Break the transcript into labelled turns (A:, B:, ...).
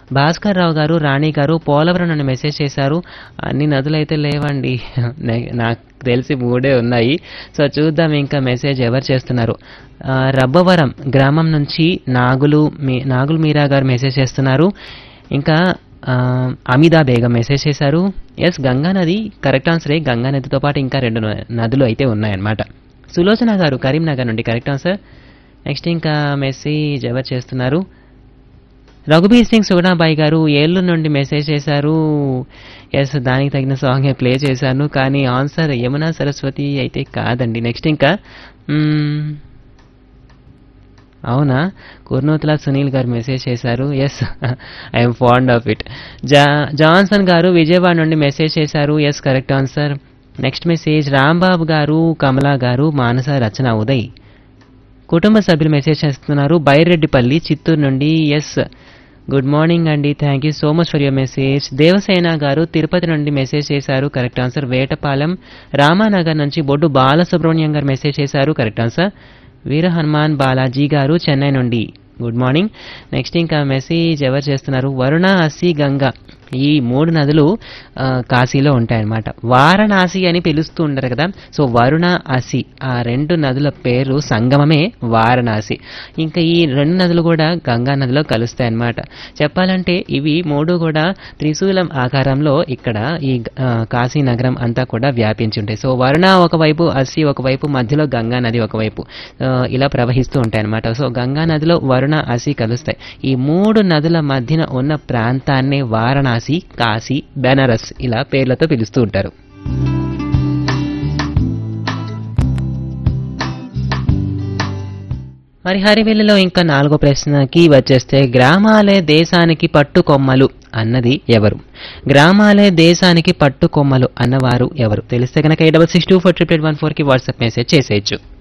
A: భాస్కర్ రావు గారు రాణి గారు పోలవరం నన్ను మెసేజ్ చేశారు అన్ని నదులు అయితే లేవండి నే- నాకు తెలిసి మూడే ఉన్నాయి సో చూద్దాం ఇంకా మెసేజ్ ఎవరు చేస్తున్నారు ఆ, రబ్బవరం గ్రామం నుంచి నాగులు మీ నాగులు మీరా గారు మెసేజ్ చేస్తున్నారు ఇంకా ఆ, అమిదా బేగం మెసేజ్ చేశారు ఎస్ గంగా నది కరెక్ట్ ఆన్సరే గంగా నదితో పాటు ఇంకా రెండు న- నదులు అయితే ఉన్నాయన్నమాట సులోచన గారు కరీంనగర్ నుండి కరెక్ట్ ఆన్సర్ నెక్స్ట్ ఇంకా మెసేజ్ ఎవరు చేస్తున్నారు రఘుబీర్ సింగ్ సుగుణాబాయి గారు ఏళ్ళు నుండి మెసేజ్ చేశారు ఎస్ దానికి తగిన సాంగ్ ప్లే చేశాను కానీ ఆన్సర్ యమునా సరస్వతి అయితే కాదండి నెక్స్ట్ ఇంకా మ్మ్, అవునా కుర్నూతల సునీల్ గారు మెసేజ్ చేశారు yes I'm fond of it జా జాన్సన్ గారు విజయవాడ నుండి మెసేజ్ చేశారు yes correct answer next message Rambabu గారు కమలా గారు మానస రచన ఉదయ్ కుటుంబ సభ్యులు మెసేజ్ చేస్తున్నారు బైరెడ్డిపల్లి చిత్తూరు నుండి ఎస్ గుడ్ మార్నింగ్ అండి thank you so much for your message Devasena గారు తిరుపతి నుండి మెసేజ్ చేశారు కరెక్ట్ ఆన్సర్ వేటపాలెం రామానగర్ నుంచి బొడ్డు బాలసుబ్రహ్మణ్యం గారు మెసేజ్ చేశారు కరెక్ట్ ఆన్సర్ వీర హనుమాన్ బాలాజీ గారు చెన్నై నుండి గుడ్ మార్నింగ్ నెక్స్ట్ ఇంకా మెసేజ్ ఎవరు చేస్తున్నారు వరుణ అసి గంగా ఈ మూడు నదులు ఆ, కాశీలో ఉంటాయన్నమాట వారణాసి అని పిలుస్తూ ఉంటారు కదా సో వరుణ అసి ఆ రెండు నదుల పేరు సంగమమే వారణాసి ఇంకా ఈ రెండు నదులు కూడా గంగా నదిలో కలుస్తాయి అన్నమాట చెప్పాలంటే ఇవి మూడు కూడా త్రిశూలం ఆకారంలో ఇక్కడ ఈ ఆ, కాశీ నగరం అంతా కూడా వ్యాపించి ఉంటాయి సో వరుణ ఒకవైపు అసి ఒకవైపు మధ్యలో గంగా నది ఒకవైపు ఆ, ఇలా ప్రవహిస్తూ ఉంటాయి అన్నమాట సో గంగా నదిలో వరుణ అసి కలుస్తాయి ఈ మూడు నదుల మధ్యన ఉన్న ప్రాంతాన్నే వారణాసి కాశీ బెనారస్ ఇలా పేర్లతో పిలుస్తూ ఉంటారు మరి హరివిల్లులో ఇంకా నాలుగో ప్రశ్నకి వచ్చేస్తే గ్రామాలే దేశానికి పట్టుకొమ్మలు అన్నది ఎవరు గ్రామాలే దేశానికి పట్టుకొమ్మలు అన్నవారు ఎవరు తెలిస్తే కనుక eight double six two four triple eight one ఫోర్కి వాట్సాప్ మెసేజ్ చేసేయచ్చు